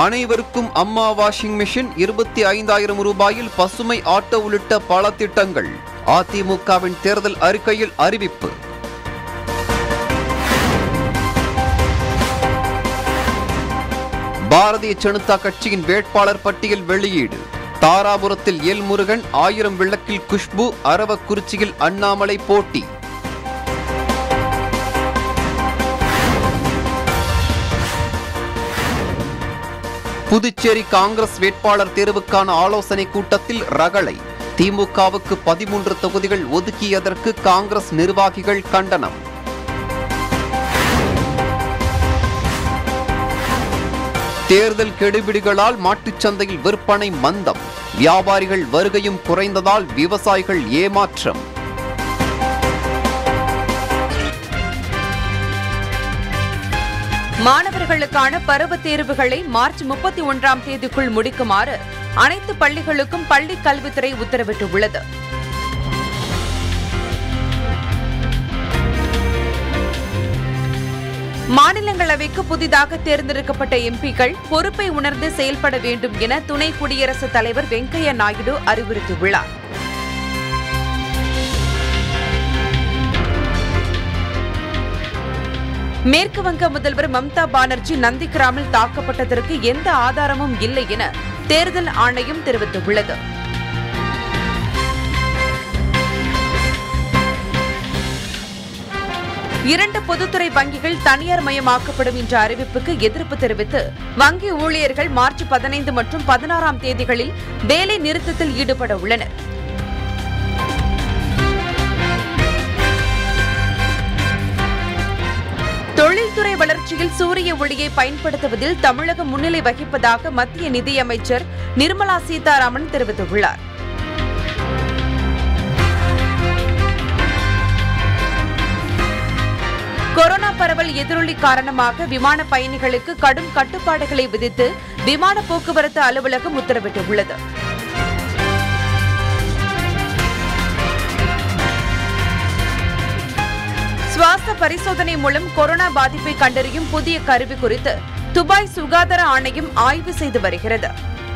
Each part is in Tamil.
அனைவருக்கும் அம்மா வாஷிங் மிஷின் இருபத்தி ஐந்தாயிரம் ரூபாயில் பசுமை ஆட்டோ உள்ளிட்ட பல திட்டங்கள் அதிமுகவின் தேர்தல் அறிக்கையில் அறிவிப்பு பாரதிய ஜனதா கட்சியின் வேட்பாளர் பட்டியல் வெளியீடு தாராபுரத்தில் எல் முருகன் ஆயிரம் விளக்கில் குஷ்பு அரவக்குறிச்சியில் அண்ணாமலை போட்டி புதுச்சேரி காங்கிரஸ் வேட்பாளர் தேர்வுக்கான ஆலோசனை கூட்டத்தில் ரகளை திமுகவுக்கு பதிமூன்று தொகுதிகள் ஒதுக்கியதற்கு காங்கிரஸ் நிர்வாகிகள் கண்டனம் தேர்தல் கெடுபிடிகளால் மாட்டுச் சந்தையில் விற்பனை மந்தம் வியாபாரிகள் வருகையும் குறைந்ததால் விவசாயிகள் ஏமாற்றம் மாணவர்களுக்கான பருவத் தேர்வுகளை மார்ச் முப்பத்தி ஒன்றாம் தேதிக்குள் முடிக்குமாறு அனைத்து பள்ளிகளுக்கும் பள்ளிக் கல்வித்துறை உத்தரவிட்டுள்ளது மாநிலங்களவைக்கு புதிதாக தேர்ந்தெடுக்கப்பட்ட எம்பிக்கள் பொறுப்பை உணர்ந்து செயல்பட வேண்டும் என துணை குடியரசுத் தலைவர் வெங்கையா நாயுடு அறிவுறுத்தியுள்ளார் மேற்கு வங்க முதல்வர் மம்தா பானர்ஜி நந்திகிராமில் தாக்கப்பட்டதற்கு எந்த ஆதாரமும் இல்லை என தேர்தல் ஆணையம் தெரிவித்துள்ளது இரண்டு பொதுத்துறை வங்கிகள் தனியார் மயமாக்கப்படும் என்ற அறிவிப்புக்கு எதிர்ப்பு தெரிவித்து வங்கி ஊழியர்கள் மார்ச் பதினைந்து மற்றும் பதினாறாம் தேதிகளில் வேலை நிறுத்தத்தில் ஈடுபட உள்ளனர் தொழில்துறை வளர்ச்சியில் சூரிய ஒளியை பயன்படுத்துவதில் தமிழகம் முன்னிலை வகிப்பதாக மத்திய நிதியமைச்சர் நிர்மலா சீதாராமன் தெரிவித்துள்ளார் கொரோனா பரவல் எதிரொலி காரணமாக விமான பயணிகளுக்கு கடும் கட்டுப்பாடுகளை விதித்து விமான போக்குவரத்து அலுவலகம் உத்தரவிட்டுள்ளது சுவாச பரிசோதனை மூலம் கொரோனா பாதிப்பை கண்டறியும் புதிய கருவி குறித்து துபாய் சுகாதார ஆணையம் ஆய்வு செய்து வருகிறது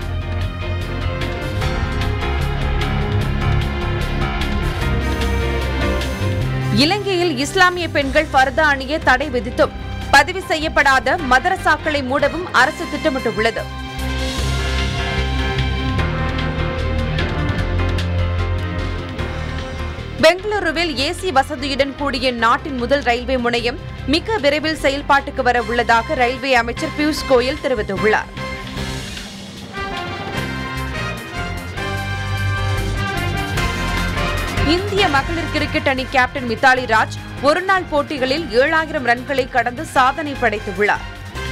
இலங்கையில் இஸ்லாமிய பெண்கள் பர்தா அணிய தடை விதித்தும் பதிவு செய்யப்படாத மதரசாக்களை மூடவும் அரசு திட்டமிட்டுள்ளது பெங்களூருவில் ஏசி வசதியுடன் கூடிய நாட்டின் முதல் ரயில்வே முனையம் மிக விரைவில் செயல்பாட்டுக்கு வர உள்ளதாக ரயில்வே அமைச்சர் பியூஷ் கோயல் தெரிவித்துள்ளார் இந்திய மகளிர் கிரிக்கெட் அணி கேப்டன் மித்தாலி ராஜ் ஒருநாள் போட்டிகளில் ஏழாயிரம் ரன்களை கடந்து சாதனை படைத்துள்ளார்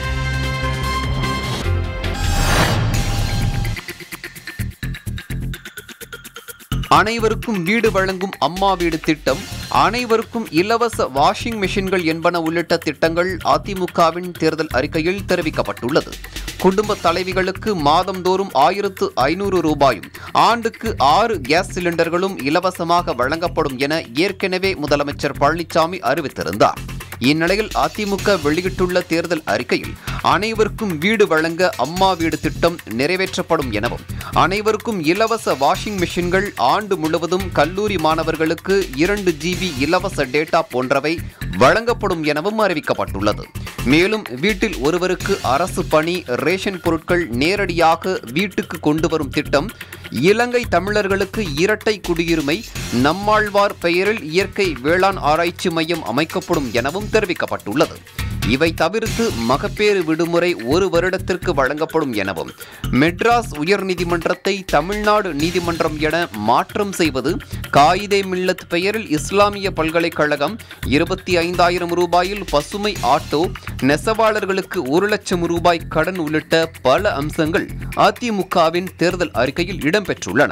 அனைவருக்கும் வீடு வழங்கும் அம்மா வீடு திட்டம் அனைவருக்கும் இலவச வாஷிங் மெஷின்கள் என்பன உள்ளிட்ட திட்டங்கள் அதிமுகவின் தேர்தல் அறிக்கையில் தெரிவிக்கப்பட்டுள்ளது குடும்ப தலைவிகளுக்கு மாதந்தோறும் ஆயிரத்து ஐநூறு ரூபாயும் ஆண்டுக்கு ஆறு கேஸ் சிலிண்டர்களும் இலவசமாக வழங்கப்படும் என ஏற்கனவே முதலமைச்சர் பழனிசாமி அறிவித்திருந்தார் இந்நிலையில் அதிமுக வெளியிட்டுள்ள தேர்தல் அறிக்கையில் அனைவருக்கும் வீடு வழங்க அம்மா வீடு திட்டம் நிறைவேற்றப்படும் எனவும் அனைவருக்கும் இலவச வாஷிங் மெஷின்கள் ஆண்டு முழுவதும் கல்லூரி மாணவர்களுக்கு இரண்டு ஜிபி இலவச டேட்டா போன்றவை வழங்கப்படும் எனவும் அறிவிக்கப்பட்டுள்ளது மேலும் வீட்டில் ஒருவருக்கு அரசு பணி ரேஷன் பொருட்கள் நேரடியாக வீட்டுக்கு கொண்டு வரும் திட்டம் இலங்கை தமிழர்களுக்கு இரட்டை குடியுரிமை நம்மாழ்வார் பெயரில் இயற்கை வேளாண் ஆராய்ச்சி மையம் அமைக்கப்படும் எனவும் தெரிவிக்கப்பட்டுள்ளது இவை தவிர்த்து மகப்பேறு விடுமுறை ஒரு வருடத்திற்கு வழங்கப்படும் எனவும் மெட்ராஸ் உயர்நீதிமன்றத்தை தமிழ்நாடு நீதிமன்றம் என மாற்றம் செய்வது காயிதே மில்லத் பெயரில் இஸ்லாமிய பல்கலைக்கழகம் இருபத்தி ஐந்தாயிரம் ரூபாயில் பசுமை ஆட்டோ நெசவாளர்களுக்கு ஒரு லட்சம் ரூபாய் கடன் உள்ளிட்ட பல அம்சங்கள் அதிமுகவின் தேர்தல் அறிக்கையில் இடம்பெற்றுள்ளன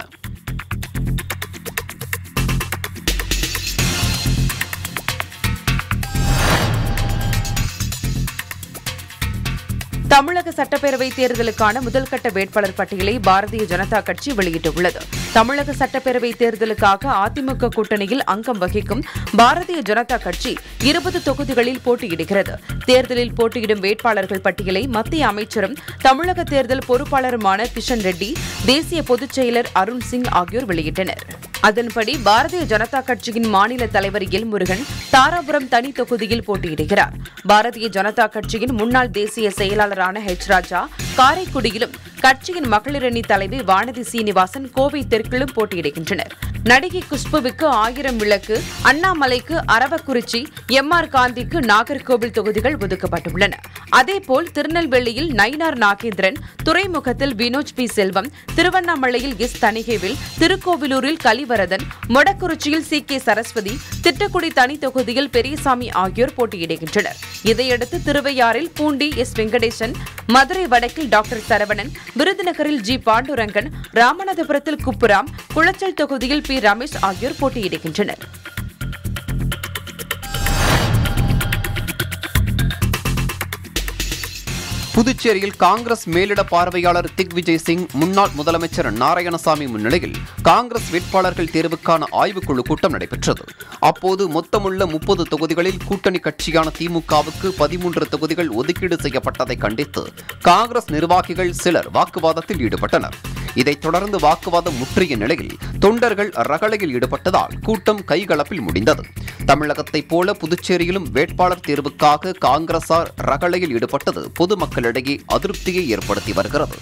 தமிழக சட்டப்பேரவை தேர்தலுக்கான முதல்கட்ட வேட்பாளர் பட்டியலை பாரதிய ஜனதா கட்சி வெளியிட்டுள்ளது தமிழக சட்டப்பேரவை தேர்தலுக்காக அதிமுக கூட்டணியில் அங்கம் வகிக்கும் பாரதிய ஜனதா கட்சி இருபது தொகுதிகளில் போட்டியிடுகிறது தேர்தலில் போட்டியிடும் வேட்பாளர்கள் பட்டியலை மத்திய அமைச்சரும் தமிழக தேர்தல் பொறுப்பாளருமான கிஷன் ரெட்டி தேசிய பொதுச் செயலர் அருண் சிங் ஆகியோர் வெளியிட்டனர் அதன்படி பாரதிய ஜனதா கட்சியின் மாநில தலைவர் எல் முருகன் தாராபுரம் தனி தொகுதியில் போட்டியிடுகிறார் பாரதிய ஜனதா கட்சியின் முன்னாள் தேசிய செயலாளரான ஹெச் ராஜா காரைக்குடியிலும் கட்சியின் மகளிரணி தலைவி வானதி சீனிவாசன் கோவை தெற்கிலும் போட்டியிடுகின்றனர் நடிகை குஷ்புவுக்கு ஆயிரம் விளக்கு அண்ணாமலைக்கு அரவக்குறிச்சி எம் ஆர் காந்திக்கு நாகர்கோவில் தொகுதிகள் ஒதுக்கப்பட்டுள்ளன அதேபோல் திருநெல்வேலியில் நயினார் நாகேந்திரன் துறைமுகத்தில் வினோஜ் பி செல்வம் திருவண்ணாமலையில் எஸ் தணிகேவில் திருக்கோவிலூரில் கலிவரதன் மொடக்குறிச்சியில் சி கே சரஸ்வதி திட்டக்குடி தனி தொகுதியில் பெரியசாமி ஆகியோர் போட்டியிடுகின்றனர் இதையடுத்து திருவையாறில் பூண்டி எஸ் வெங்கடேசன் மதுரை வடக்கில் டாக்டர் சரவணன் விருதுநகரில் ஜி பாண்டுரங்கன் ராமநாதபுரத்தில் குப்புராம் குளச்சல் தொகுதியில் பி ரமேஷ் ஆகியோர் போட்டியிடுகின்றனர் புதுச்சேரியில் காங்கிரஸ் மேலிட பார்வையாளர் திக்விஜய் சிங் முன்னாள் முதலமைச்சர் நாராயணசாமி முன்னிலையில் காங்கிரஸ் வேட்பாளர்கள் தேர்வுக்கான ஆய்வுக்குழு கூட்டம் நடைபெற்றது அப்போது மொத்தமுள்ள முப்பது தொகுதிகளில் கூட்டணி கட்சியான திமுகவுக்கு பதிமூன்று தொகுதிகள் ஒதுக்கீடு செய்யப்பட்டதை கண்டித்து காங்கிரஸ் நிர்வாகிகள் சிலர் வாக்குவாதத்தில் ஈடுபட்டனர் இதைத் தொடர்ந்து வாக்குவாதம் முற்றிய நிலையில் தொண்டர்கள் ரகளையில் ஈடுபட்டதால் கூட்டம் கைகலப்பில் முடிந்தது தமிழகத்தைப் போல புதுச்சேரியிலும் வேட்பாளர் தேர்வுக்காக காங்கிரசார் ரகளையில் ஈடுபட்டது பொதுமக்களிடையே அதிருப்தியை ஏற்படுத்தி வருகிறது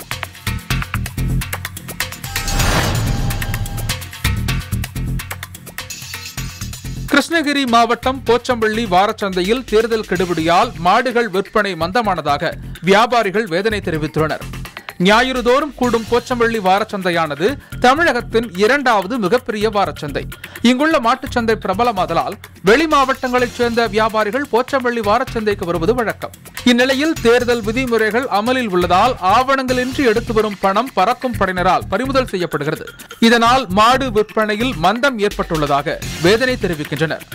கிருஷ்ணகிரி மாவட்டம் போச்சம்பள்ளி வாரச்சந்தையில் தேர்தல் கெடுபிடியால் மாடுகள் விற்பனை மந்தமானதாக வியாபாரிகள் வேதனை தெரிவித்துள்ளனர் ஞாயிறுதோறும் கூடும் போச்சம்பள்ளி வாரச்சந்தையானது தமிழகத்தின் இரண்டாவது மிகப்பெரிய வாரச்சந்தை இங்குள்ள மாட்டுச்சந்தை பிரபலமாதலால் வெளி மாவட்டங்களைச் சேர்ந்த வியாபாரிகள் போச்சம்பள்ளி வாரச்சந்தைக்கு வருவது வழக்கம் இந்நிலையில் தேர்தல் விதிமுறைகள் அமலில் உள்ளதால் ஆவணங்களின்றி எடுத்து வரும் பணம் பறக்கும் படையினரால் பறிமுதல் செய்யப்படுகிறது இதனால் மாடு விற்பனையில் மந்தம் ஏற்பட்டுள்ளதாக வேதனை தெரிவிக்கின்றனர்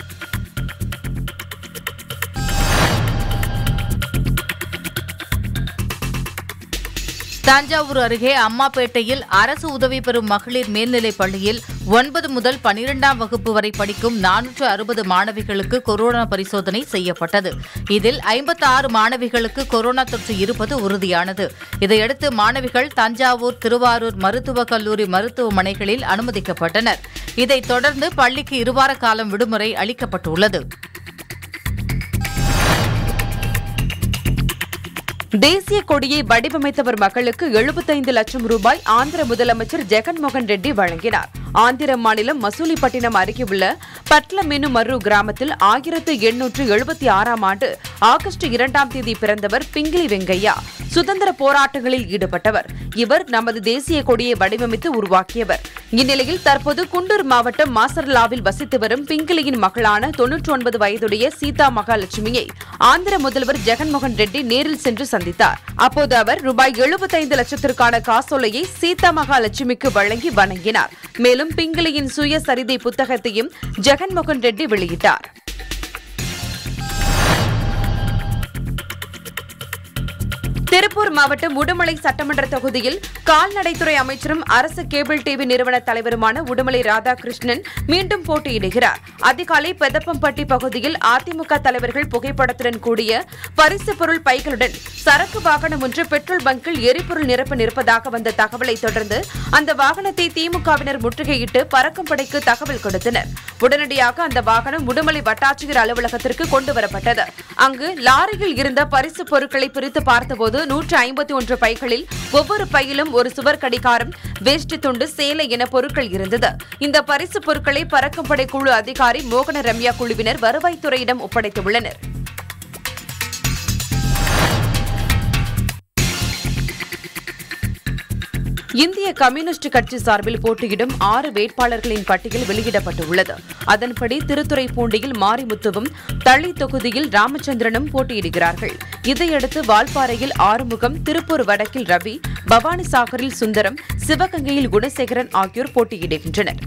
தஞ்சாவூர் அருகே அம்மாப்பேட்டையில் அரசு உதவி பெறும் மகளிர் மேல்நிலைப் பள்ளியில் ஒன்பது முதல் பனிரெண்டாம் வகுப்பு வரை படிக்கும் நானூற்று அறுபது மாணவிகளுக்கு கொரோனா பரிசோதனை செய்யப்பட்டது இதில் ஐம்பத்தி ஆறு மாணவிகளுக்கு கொரோனா தொற்று இருப்பது உறுதியானது இதையடுத்து மாணவிகள் தஞ்சாவூர் திருவாரூர் மருத்துவக் கல்லூரி மருத்துவமனைகளில் அனுமதிக்கப்பட்டனர் இதைத் தொடர்ந்து பள்ளிக்கு இருவார காலம் விடுமுறை அளிக்கப்பட்டுள்ளது தேசிய கொடியை வடிவமைத்தவர் மகளுக்கு எழுபத்தைந்து லட்சம் ரூபாய் ஆந்திர முதலமைச்சர் ஜெகன்மோகன் ரெட்டி வழங்கினார் ஆந்திர மாநிலம் மசூலிப்பட்டினம் அருகே உள்ள பட்லமெனு மர்ரு கிராமத்தில் ஆயிரத்து எண்ணூற்று எழுபத்தி ஆறாம் ஆண்டு ஆகஸ்ட் இரண்டாம் தேதி பிறந்தவர் பிங்கிலி வெங்கையா சுதந்திர போராட்டங்களில் ஈடுபட்டவர் இவர் நமது தேசிய கொடியை வடிவமைத்து உருவாக்கியவர் இந்நிலையில் தற்போது குண்டூர் மாவட்டம் மாசர்லாவில் வசித்து வரும் பிங்கிலியின் மகளான தொன்னூற்றி ஒன்பது வயதுடைய சீதா மகாலட்சுமியை ஆந்திர முதல்வர் ஜெகன்மோகன் ரெட்டி நேரில் சென்று சந்தித்தார் அப்போது அவர் ரூபாய் எழுபத்தைந்து லட்சத்திற்கான காசோலையை சீதா மகாலட்சுமிக்கு வழங்கி வணங்கினார் மேலும் பிங்கிலியின் சுயசரிதை புத்தகத்தையும் ஜெகன்மோகன் ரெட்டி வெளியிட்டார் திருப்பூர் மாவட்டம் உடுமலை சட்டமன்ற தொகுதியில் கால்நடைத்துறை அமைச்சரும் அரசு கேபிள் டிவி நிறுவன தலைவருமான உடுமலை ராதாகிருஷ்ணன் மீண்டும் போட்டியிடுகிறார் அதிகாலை பெதப்பம்பட்டி பகுதியில் அதிமுக தலைவர்கள் புகைப்படத்துடன் கூடிய பரிசு பொருள் பைகளுடன் சரக்கு வாகனம் ஒன்று பெட்ரோல் பங்கில் எரிபொருள் நிரப்ப நிற்பதாக வந்த தகவலை தொடர்ந்து அந்த வாகனத்தை திமுகவினர் முற்றுகையிட்டு பறக்கும் படைக்கு தகவல் கொடுத்தனர் உடனடியாக அந்த வாகனம் உடுமலை வட்டாட்சியர் அலுவலகத்திற்கு கொண்டு வரப்பட்டது அங்கு லாரியில் இருந்த பரிசு பொருட்களை பிரித்து பார்த்தபோது நூற்று ஐம்பத்தி ஒன்று பைகளில் ஒவ்வொரு பையிலும் ஒரு சுவர் கடிகாரம் வேஷ்டி துண்டு சேலை என பொருட்கள் இருந்தது இந்த பரிசு பொருட்களை பறக்கும் படை குழு அதிகாரி மோகன ரம்யா குழுவினர் வருவாய்த்துறையிடம் ஒப்படைத்துள்ளனர் இந்திய கம்யூனிஸ்ட் கட்சி சார்பில் போட்டியிடும் ஆறு வேட்பாளர்களின் பட்டியல் வெளியிடப்பட்டுள்ளது அதன்படி திருத்துறைப்பூண்டியில் மாரிமுத்துவும் தளி தொகுதியில் ராமச்சந்திரனும் போட்டியிடுகிறார்கள் இதையடுத்து வால்பாறையில் ஆறுமுகம் திருப்பூர் வடக்கில் ரவி பவானிசாகரில் சுந்தரம் சிவகங்கையில் குணசேகரன் ஆகியோர் போட்டியிடுகின்றனர்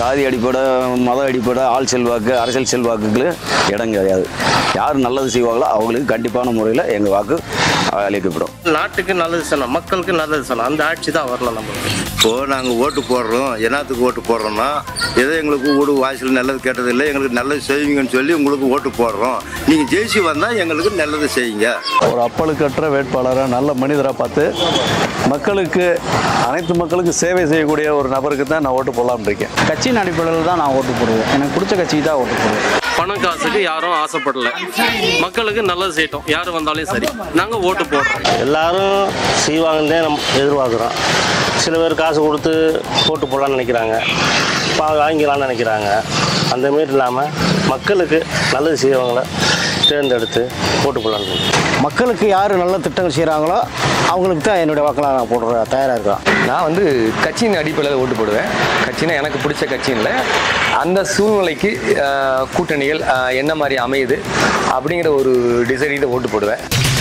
சாதி அடிப்படை மத அடிப்படை ஆள் செல்வாக்கு அரசியல் செல்வாக்குக்கு இடம் கிடையாது யார் நல்லது செய்வாங்களோ அவங்களுக்கு கண்டிப்பான முறையில் எங்கள் வாக்கு அளிக்கப்படும் நாட்டுக்கு நல்லது செய்யணும் மக்களுக்கு நல்லது செய்யணும் அந்த ஆட்சி தான் வரணும் நம்மளுக்கு இப்போது நாங்கள் ஓட்டு போடுறோம் என்னத்துக்கு ஓட்டு போடுறோம்னா ஏதோ எங்களுக்கு வீடு வாசல் நல்லது கேட்டது இல்லை எங்களுக்கு நல்லது செய்வீங்கன்னு சொல்லி உங்களுக்கு ஓட்டு போடுறோம் நீங்கள் ஜெயிச்சு வந்தால் எங்களுக்கு நல்லது செய்யுங்க ஒரு அப்பழுக்கற்ற வேட்பாளரை நல்ல மனிதராக பார்த்து மக்களுக்கு அனைத்து மக்களுக்கும் சேவை செய்யக்கூடிய ஒரு நபருக்கு தான் நான் ஓட்டு போடலாம்னு இருக்கேன் கட்சியின் அடிப்படையில் தான் நான் ஓட்டு போடுவேன் எனக்கு பிடிச்ச கட்சிக்கு தான் ஓட்டு போடுவேன் பணம் காசுக்கு யாரும் ஆசைப்படல மக்களுக்கு நல்லது செய்யட்டும் யார் வந்தாலும் சரி நாங்கள் ஓட்டு போடுறோம் எல்லாரும் செய்வாங்கன்னு நம்ம எதிர்பார்க்குறோம் சில பேர் காசு கொடுத்து போட்டு போடலான்னு நினைக்கிறாங்க பா வாங்கிக்கலாம்னு நினைக்கிறாங்க அந்த மாரி இல்லாமல் மக்களுக்கு நல்லது செய்வாங்கள தேர்ந்தெடுத்து போட்டு போடலான்னு மக்களுக்கு யார் நல்ல திட்டங்கள் செய்கிறாங்களோ அவங்களுக்கு தான் என்னுடைய வாக்கெலாம் நான் போடுற தயாராக இருக்கிறேன் நான் வந்து கட்சியின் அடிப்படையில் ஓட்டு போடுவேன் கட்சினா எனக்கு பிடிச்ச கட்சியில் அந்த சூழ்நிலைக்கு ஆஹ், கூட்டணிகள் ஆஹ், என்ன மாதிரி அமையுது அப்படிங்கிற ஒரு டிசைடில் ஓட்டு போடுவேன்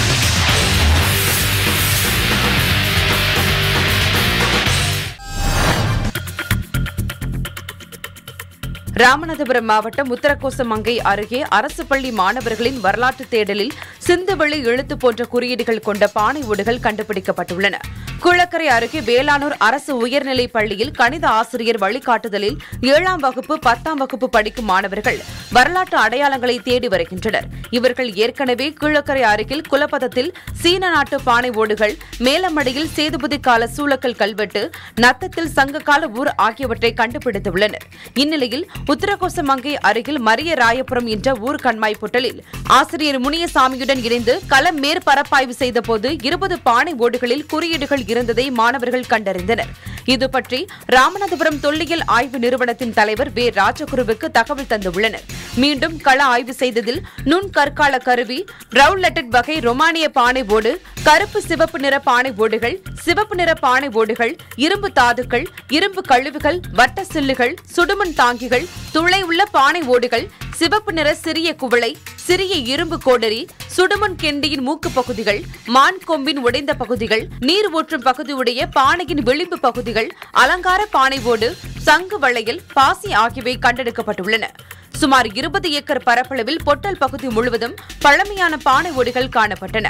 ராமநாதபுரம் மாவட்டம் உத்தரகோசமங்கை அருகே அரசு பள்ளி மாணவர்களின் வரலாற்று தேடலில் சிந்துவெளி எழுத்து போன்ற குறியீடுகள் கொண்ட பானை ஓடுகள் கண்டுபிடிக்கப்பட்டுள்ளன குளக்கரை அருகே வேளாணூர் அரசு உயர்நிலைப் பள்ளியில் கணித ஆசிரியர் வழிகாட்டுதலில் ஏழாம் வகுப்பு பத்தாம் வகுப்பு படிக்கும் மாணவர்கள் வரலாற்று அடையாளங்களை தேடி வருகின்றனர் இவர்கள் ஏற்கனவே கீழக்கரை அருகில் குலப்பதத்தில் சீன நாட்டு பானை ஓடுகள் மேலமடையில் சேதுபதி கால சூளக்கல் கல்வெட்டு நத்தத்தில் சங்ககால ஊர் ஆகியவற்றை கண்டுபிடித்துள்ளனர் இந்நிலையில் உத்தரகோசமங்கை அருகில் மரிய ராயபுரம் என்ற ஊர் கண்மாய் புட்டலில் ஆசிரியர் முனியசாமியுடன் இணைந்து களம் மேற்பரப்பாய்வு செய்தபோது இருபது பானை ஓடுகளில் குறியீடுகள் இருந்ததை மாணவர்கள் கண்டறிந்தனர் இது பற்றி ராமநாதபுரம் தொல்லியல் ஆய்வு நிறுவனத்தின் தலைவர் வே ராஜகுருவுக்கு தகவல் தந்துள்ளனர் மீண்டும் கள ஆய்வு செய்ததில் நுண் கற்கால கருவி ரவுலெட்டட் வகை ரொமானிய பானை ஓடு கருப்பு சிவப்பு நிற பானை ஓடுகள் சிவப்பு நிற பானை ஓடுகள் இரும்பு தாதுக்கள் இரும்பு கழிவுகள் வட்ட சில்லுகள் சுடுமண் தாங்கிகள் துளை உள்ள பானை ஓடுகள் சிவப்பு நிற சிறிய குவளை சிறிய இரும்பு கோடரி சுடுமண் கெண்டியின் மூக்கு பகுதிகள் மான் கொம்பின் உடைந்த பகுதிகள் நீர் ஊற்றும் பகுதியுடைய பானையின் விளிம்பு பகுதிகள் அலங்கார பானை ஓடு சங்கு வளையல் பாசி ஆகியவை கண்டெடுக்கப்பட்டுள்ளன சுமார் இருபது ஏக்கர் பரப்பளவில் பொட்டல் பகுதி முழுவதும் பழமையான பானை ஓடுகள் காணப்பட்டன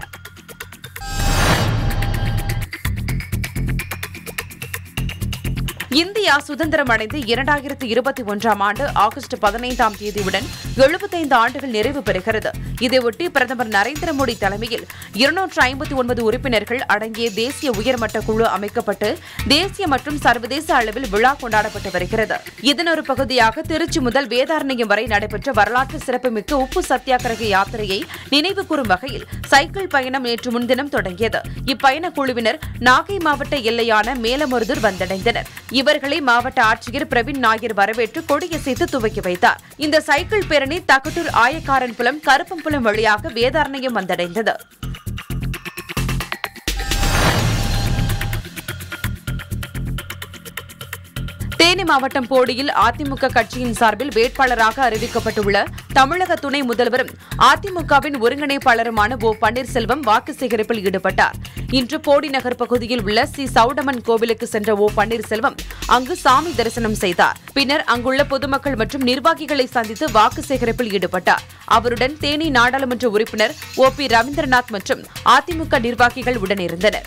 இந்தியா சுதந்திரம் அடைந்து இரண்டாயிரத்தி இருபத்தி ஒன்றாம் ஆண்டு ஆகஸ்ட் பதினைந்தாம் தேதியுடன் எழுபத்தைந்து ஆண்டுகள் நிறைவு பெறுகிறது இதையொட்டி பிரதமர் நரேந்திர மோடி தலைமையில் இருநூற்று ஐம்பத்தி ஒன்பது உறுப்பினர்கள் அடங்கிய தேசிய உயர்மட்ட குழு அமைக்கப்பட்டு தேசிய மற்றும் சர்வதேச அளவில் விழா கொண்டாடப்பட்டு வருகிறது இதன் ஒரு பகுதியாக திருச்சி முதல் வேதாரண்யம் வரை நடைபெற்ற வரலாற்று சிறப்புமிக்க உப்பு சத்தியாகிரக யாத்திரையை நினைவு கூறும் வகையில் சைக்கிள் பயணம் நேற்று முன்தினம் தொடங்கியது இப்பயண குழுவினர் நாகை மாவட்ட எல்லையான மேலமருதூர் வந்தடைந்தனர் இவர்களை மாவட்ட ஆட்சியர் பிரவீன் நாயர் வரவேற்று கொடியசைத்து துவக்கி வைத்தார் இந்த சைக்கிள் பேரணி தகட்டூர் ஆயக்காரன்புலம் கருப்பம்புலம் வழியாக வேதாரண்யம் வந்தடைந்தது தேனி மாவட்டம் போடியில் அதிமுக கட்சியின் சார்பில் வேட்பாளராக அறிவிக்கப்பட்டுள்ள தமிழக துணை முதல்வரும் அதிமுகவின் ஒருங்கிணைப்பாளருமான ஓ பன்னீர்செல்வம் வாக்கு சேகரிப்பில் ஈடுபட்டார் இன்று போடி நகர் பகுதியில் உள்ள சி சவுடமன் கோவிலுக்கு சென்ற ஓ பன்னீர்செல்வம் அங்கு சாமி தரிசனம் செய்தார் பின்னர் அங்குள்ள பொதுமக்கள் மற்றும் நிர்வாகிகளை சந்தித்து வாக்கு சேகரிப்பில் ஈடுபட்டார் அவருடன் தேனி நாடாளுமன்ற உறுப்பினர் ஓ பி ரவீந்திரநாத் மற்றும் அதிமுக நிர்வாகிகள் உடனிருந்தனர்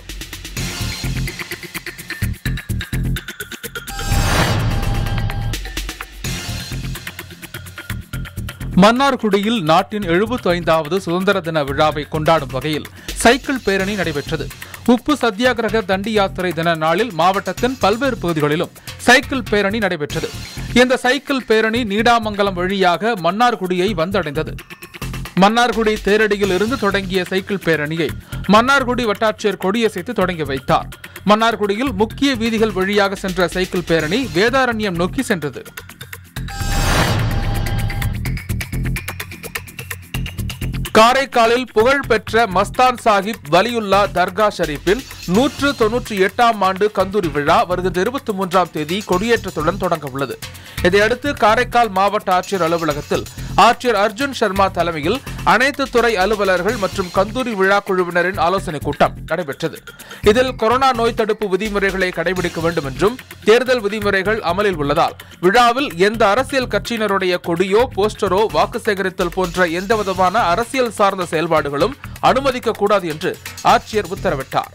மன்னார்குடியில் நாட்டின் 75வது சுதந்திர தின விழாவை கொண்டாடும் வகையில் சைக்கிள் பேரணி நடைபெற்றது உப்பு சத்தியாகிரக தண்டி யாத்திரை தின நாளில் மாவட்டத்தின் பல்வேறு பகுதிகளிலும் சைக்கிள் பேரணி நடைபெற்றது இந்த சைக்கிள் பேரணி நீடாமங்கலம் வழியாக மன்னார்குடியை வந்தடைந்தது மன்னார்குடி தேரடியில் இருந்து தொடங்கிய சைக்கிள் பேரணியை மன்னார்குடி வட்டாட்சியர் கொடியசைத்து தொடங்கி வைத்தார் மன்னார்குடியில் முக்கிய வீதிகள் வழியாக சென்ற சைக்கிள் பேரணி வேதாரண்யம் நோக்கி சென்றது காரைக்காலில் புகழ்பெற்ற மஸ்தான் சாஹிப் வலியுல்லா தர்கா ஷரீஃபில் நூற்று தொன்னூற்றி எட்டாம் ஆண்டு கந்தூரி விழா வருகின்ற இருபத்தி மூன்றாம் தேதி கொடியேற்றத்துடன் தொடங்க உள்ளது இதையடுத்து காரைக்கால் மாவட்ட ஆட்சியர் அலுவலகத்தில் ஆட்சியர் அர்ஜுன் சர்மா தலைமையில் அனைத்து துறை அலுவலர்கள் மற்றும் கந்தூரி விழா குழுவினரின் ஆலோசனைக் கூட்டம் நடைபெற்றது இதில் கொரோனா நோய் தடுப்பு விதிமுறைகளை கடைபிடிக்க வேண்டும் என்றும் தேர்தல் விதிமுறைகள் அமலில் உள்ளதால் விழாவில் எந்த அரசியல் கட்சியினருடைய கொடியோ போஸ்டரோ வாக்கு சேகரித்தல் போன்ற எந்தவிதமான அரசியல் சார்ந்த செயல்பாடுகளும் அனுமதிக்க கூடாது என்று ஆட்சியர் உத்தரவிட்டார்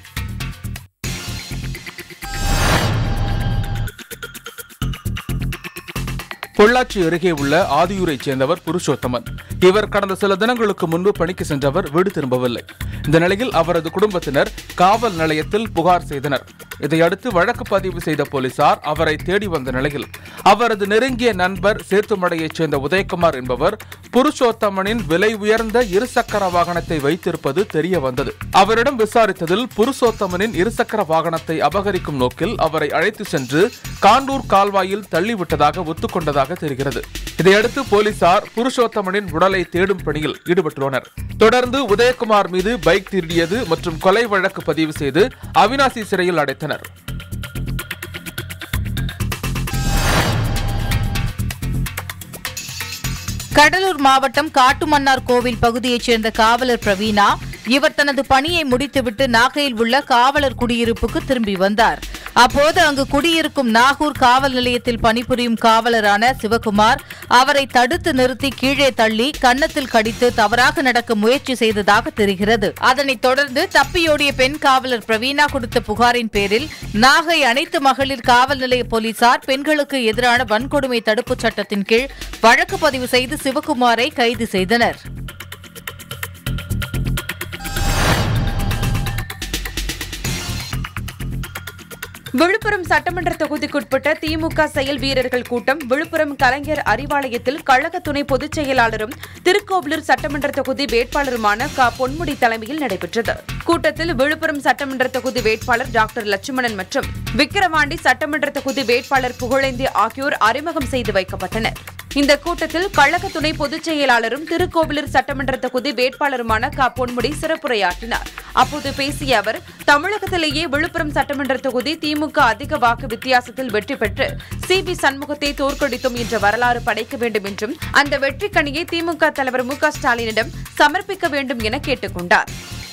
பொள்ளாச்சி அருகே உள்ள ஆதியூரைச் சேர்ந்தவர் புருஷோத்தமன் இவர் கடந்த சில தினங்களுக்கு முன்பு பணிக்கு சென்றவர் வீடு திரும்பவில்லை இந்த நிலையில் அவரது குடும்பத்தினர் காவல் நிலையத்தில் புகார் செய்தனர் இதையடுத்து வழக்கு பதிவு செய்த போலீசார் அவரை தேடி வந்த நிலையில் அவரது நெருங்கிய நண்பர் சேத்துமடையைச் சேர்ந்த உதயகுமார் என்பவர் புருஷோத்தமனின் விலை உயர்ந்த இருசக்கர வாகனத்தை வைத்திருப்பது தெரிய வந்தது அவரிடம் விசாரித்ததில் புருஷோத்தமனின் இருசக்கர வாகனத்தை அபகரிக்கும் நோக்கில் அவரை அழைத்து சென்று காண்டூர் கால்வாயில் தள்ளிவிட்டதாக ஒத்துக்கொண்டதாக தெரிகிறது இதையடுத்து போலீசார் புருஷோத்தமனின் உடலை தேடும் பணியில் ஈடுபட்டுள்ளனர் தொடர்ந்து உதயகுமார் மீது பைக் திருடியது மற்றும் கொலை வழக்கு பதிவு செய்து அவினாசி சிறையில் அடைத்தனர் கடலூர் மாவட்டம் காட்டுமன்னார் கோவில் பகுதியைச் சேர்ந்த காவலர் பிரவீனா இவர் தனது பணியை முடித்துவிட்டு நாகையில் உள்ள காவலர் குடியிருப்புக்கு திரும்பி வந்தார் அப்போது அங்கு குடியிருக்கும் நாகூர் காவல் நிலையத்தில் பணிபுரியும் காவலரான சிவகுமார் அவரை தடுத்து நிறுத்தி கீழே தள்ளி கன்னத்தில் கடித்து தவறாக நடக்க முயற்சி செய்ததாக தெரிகிறது அதனைத் தொடர்ந்து தப்பியோடிய பெண் காவலர் பிரவீனா கொடுத்த புகாரின் பேரில் நாகை அனைத்து மகளிர் காவல் நிலைய போலீசார் பெண்களுக்கு எதிரான வன்கொடுமை தடுப்புச் சட்டத்தின் கீழ் வழக்கு பதிவு செய்து சிவகுமாரை கைது செய்தனர் விழுப்புரம் சட்டமன்ற தொகுதிக்குட்பட்ட திமுக செயல் வீரர்கள் கூட்டம் விழுப்புரம் கலைஞர் அறிவாலயத்தில் கழக துணை பொதுச் செயலாளரும் திருக்கோவிலூர் சட்டமன்ற தொகுதி வேட்பாளருமான க பொன்முடி தலைமையில் நடைபெற்றது கூட்டத்தில் விழுப்புரம் சட்டமன்ற தொகுதி வேட்பாளர் டாக்டர் லட்சுமணன் மற்றும் விக்கிரவாண்டி சட்டமன்ற தொகுதி வேட்பாளர் புகழேந்தி ஆகியோர் அறிமுகம் செய்து வைக்கப்பட்டனர் இந்த கூட்டத்தில் கழக துணை பொதுச் செயலாளரும் திருக்கோவிலூர் சட்டமன்ற தொகுதி வேட்பாளருமான க பொன்முடி சிறப்புரையாற்றினார் அப்போது பேசிய அவர் தமிழகத்திலேயே விழுப்புரம் சட்டமன்ற தொகுதி திமுக அதிக வாக்கு வித்தியாசத்தில் வெற்றி பெற்று சி பி சண்முகத்தை தோற்கடித்தோம் என்ற வரலாறு படைக்க வேண்டும் என்றும் அந்த வெற்றிக் கணியை திமுக தலைவர் மு க ஸ்டாலினிடம் சமர்ப்பிக்க வேண்டும் என கேட்டுக் கொண்டார்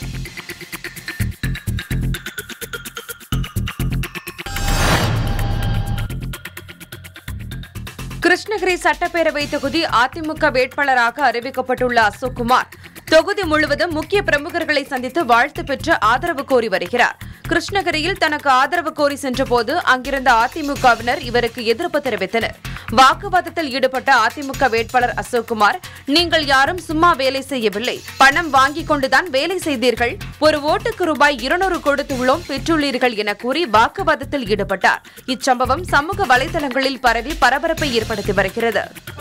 கிருஷ்ணகிரி சட்டப்பேரவை தொகுதி அதிமுக வேட்பாளராக அறிவிக்கப்பட்டுள்ள அசோக் குமார் தொகுதி முழுவதும் முக்கிய பிரமுகர்களை சந்தித்து வாழ்த்து பெற்று ஆதரவு கோரி வருகிறார் கிருஷ்ணகிரியில் தனக்கு ஆதரவு கோரி சென்றபோது அங்கிருந்த அதிமுகவினர் இவருக்கு எதிர்ப்பு தெரிவித்தனர் வாக்குவாதத்தில் ஈடுபட்ட அதிமுக வேட்பாளர் அசோக் குமார் நீங்கள் யாரும் சும்மா வேலை செய்யவில்லை பணம் வாங்கிக் கொண்டுதான் வேலை செய்தீர்கள் ஒரு ஓட்டுக்கு ரூபாய் இருநூறு கொடுத்துள்ளோம் பெற்றுள்ளீர்கள் என கூறி வாக்குவாதத்தில் ஈடுபட்டார் இச்சம்பவம் சமூக வலைதளங்களில் பரவி பரபரப்பை ஏற்படுத்தி வருகிறது